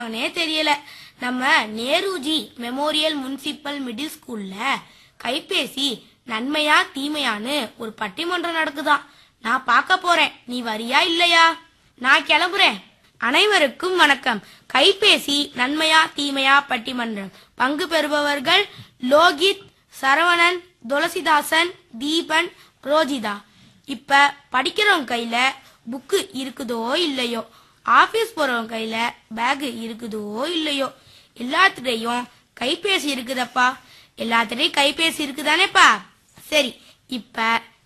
னே தெரியல நம்ம நேருஜி மெமோரியல் முனிசிபல் மிடில் ஸ்கூல்ல கைபேசி நன்மையா தீமையான்னு ஒரு பட்டிமன்றம் நடக்குதாம் நான் பார்க்க போறேன் நீ வரியா இல்லையா நான் கிளம்புறேன் அனைவருக்கும் வணக்கம் கைபேசி நன்மையா தீமையா பட்டிமன்றம் பங்கு பெறுபவர்கள் லோகித் சரவணன் துளசிதாசன் தீபன் ரோஜிதா இப்ப படிக்கிறவங்க கையில புக்கு இருக்குதோ இல்லையோ ஆபீஸ் போறவங்க கையில பேக் இருக்குதோ இல்லையோ எல்லாத்துடையும் கைபேசி இருக்குதப்பா எல்லாத்துடையும் கைபேசி இருக்குதானேப்பா சரி இப்ப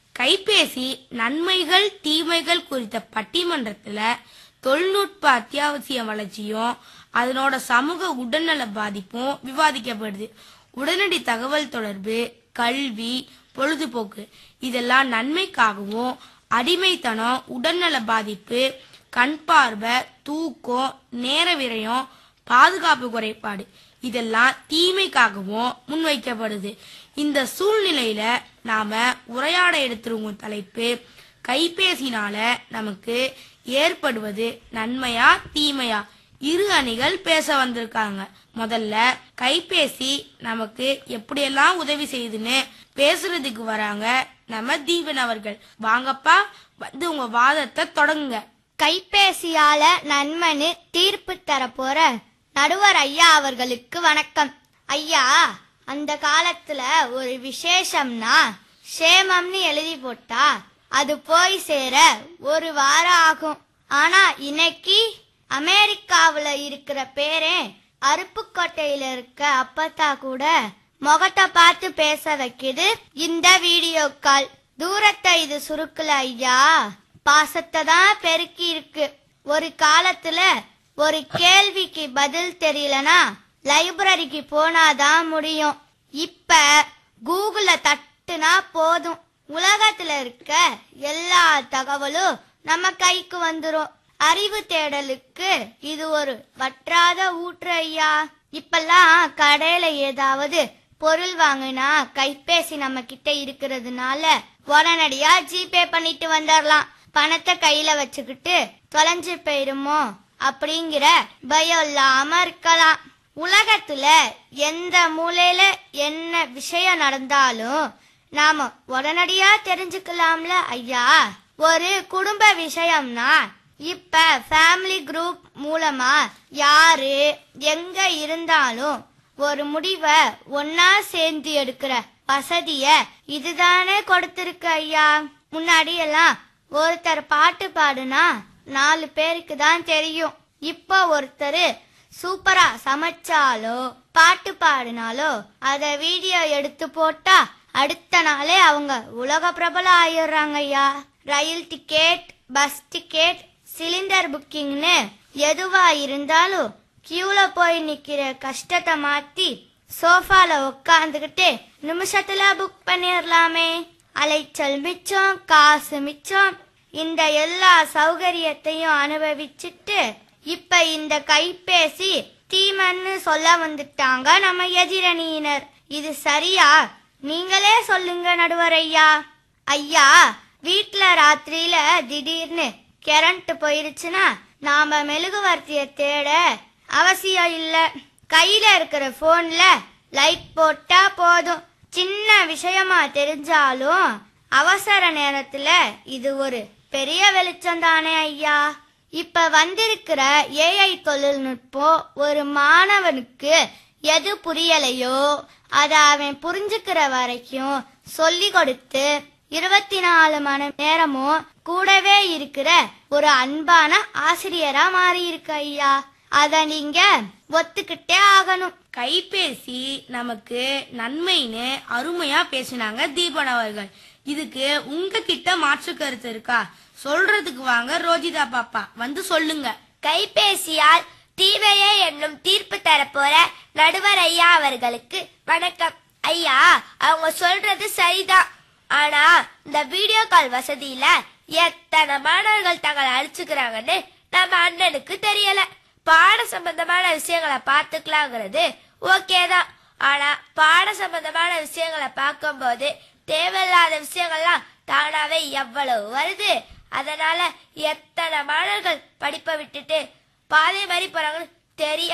கைபேசி நன்மைகள் தீமைகள் குறித்த பட்டிமன்றத்துல தொழில்நுட்ப அத்தியாவசிய வளர்ச்சியும் அதனோட சமூக உடல்நல பாதிப்பும் விவாதிக்கப்படுது உடனடி தகவல் தொடர்பு கல்வி பொழுதுபோக்கு இதெல்லாம் நன்மைக்காகவும் அடிமைத்தனம் உடல்நல பாதிப்பு கண் பார்வை தூக்கம் நேர விரயம் பாதுகாப்பு குறைபாடு இதெல்லாம் தீமைக்காகவும் முன்வைக்கப்படுது இந்த சூழ்நிலையில நாம உரையாட எடுத்துருவோம் தலைப்பு கைபேசினால நமக்கு ஏற்படுவது நன்மையா தீமையா இரு அணிகள் பேச வந்திருக்காங்க முதல்ல கைபேசி நமக்கு எப்படியெல்லாம் உதவி செய்யுதுன்னு பேசுறதுக்கு வராங்க நம்ம தீபன் அவர்கள் வாங்கப்பா வந்து உங்க வாதத்தை தொடங்குங்க கைபேசியால நன்மனு தீர்ப்பு தரப்போற நடுவர் ஐயா அவர்களுக்கு வணக்கம் ஐயா அந்த காலத்துல ஒரு விசேஷம்னா சேமம்னு எழுதி போட்டா அது போய் சேர ஒரு வாரம் ஆகும் ஆனா இன்னைக்கு அமெரிக்காவுல இருக்கிற பேரே அருப்புக்கோட்டையில இருக்க அப்பத்தா கூட முகத்தை பார்த்து பேச வைக்குது இந்த வீடியோ கால் தூரத்தை இது சுருக்கல ஐயா பாசத்தை தான் பெருக்கி இருக்கு ஒரு காலத்துல ஒரு கேள்விக்கு பதில் தெரியலனா லைப்ரரிக்கு போனாதான் முடியும் இப்ப கூகுள தட்டுனா போதும் உலகத்துல இருக்க எல்லா தகவலும் நம்ம கைக்கு வந்துரும் அறிவு தேடலுக்கு இது ஒரு வற்றாத ஊற்று ஐயா இப்பெல்லாம் கடையில ஏதாவது பொருள் வாங்கினா கைபேசி நம்ம கிட்ட இருக்கிறதுனால உடனடியா ஜிபே பண்ணிட்டு வந்துடலாம் பணத்தை கையில வச்சுக்கிட்டு தொலைஞ்சு போயிருமோ அப்படிங்கிற பயம் இல்லாம இருக்கலாம் உலகத்துல எந்த மூலையில என்ன விஷயம் நடந்தாலும் நாம உடனடியா தெரிஞ்சுக்கலாம்ல ஐயா ஒரு குடும்ப விஷயம்னா இப்ப ஃபேமிலி குரூப் மூலமா யாரு எங்க இருந்தாலும் ஒரு முடிவை ஒன்னா சேர்ந்து எடுக்கிற வசதிய இதுதானே கொடுத்திருக்கு ஐயா முன்னாடி எல்லாம் ஒருத்தர் பாட்டு பாடுனா நாலு பேருக்கு தான் தெரியும் இப்போ ஒருத்தர் சூப்பரா சமைச்சாலோ பாட்டு பாடினாலோ அத வீடியோ எடுத்து போட்டா அடுத்த நாளே அவங்க உலக பிரபலம் ஆயிடுறாங்க ஐயா ரயில் டிக்கெட் பஸ் டிக்கெட் சிலிண்டர் புக்கிங்னு எதுவா இருந்தாலும் கியூல போய் நிக்கிற கஷ்டத்தை மாத்தி சோஃபால உட்காந்துக்கிட்டு நிமிஷத்துல புக் பண்ணிடலாமே அலைச்சல் மிச்சம் காசு மிச்சம் இந்த எல்லா சௌகரியத்தையும் அனுபவிச்சுட்டு இப்ப இந்த கைபேசி தீமன்னு சொல்ல வந்துட்டாங்க நம்ம எதிரணியினர் இது சரியா நீங்களே சொல்லுங்க நடுவர் ஐயா ஐயா வீட்ல ராத்திரியில திடீர்னு கரண்ட் போயிருச்சுன்னா நாம மெழுகுவர்த்திய தேட அவசியம் இல்ல கையில இருக்கிற போன்ல லைட் போட்டா போதும் சின்ன விஷயமா தெரிஞ்சாலும் அவசர நேரத்துல இது ஒரு பெரிய வெளிச்சம் தானே ஐயா இப்ப வந்திருக்கிற ஏஐ தொழில்நுட்பம் ஒரு மாணவனுக்கு எது புரியலையோ அத அவன் புரிஞ்சுக்கிற வரைக்கும் சொல்லி கொடுத்து இருபத்தி நாலு மணி நேரமும் கூடவே இருக்கிற ஒரு அன்பான ஆசிரியரா மாறி இருக்கு ஐயா அத நீங்க ஒத்துக்கிட்டே ஆகணும் கைபேசி நமக்கு நன்மைன்னு அருமையா பேசினாங்க தீபன் அவர்கள் இதுக்கு உங்ககிட்ட மாற்று கருத்து இருக்கா சொல்றதுக்கு வாங்க ரோஜிதா பாப்பா வந்து சொல்லுங்க கைபேசியால் தீமையே என்னும் தீர்ப்பு தரப்போற நடுவர் ஐயா அவர்களுக்கு வணக்கம் ஐயா அவங்க சொல்றது சரிதான் ஆனா இந்த வீடியோ கால் வசதியில எத்தனை மாணவர்கள் தங்களை அழிச்சுக்கிறாங்கன்னு நம்ம அண்ணனுக்கு தெரியல பாட சம்பந்தமான விஷயங்களை பார்த்துக்கலாங்கிறது ஓகே தான் ஆனா பாட சம்பந்தமான விஷயங்களை பார்க்கும்போது தேவையில்லாத விஷயங்கள்லாம் தானாவே எவ்வளவு வருது அதனால எத்தனை மாணவர்கள் படிப்பை விட்டுட்டு பாதை மாதிரி போறாங்கன்னு தெரிய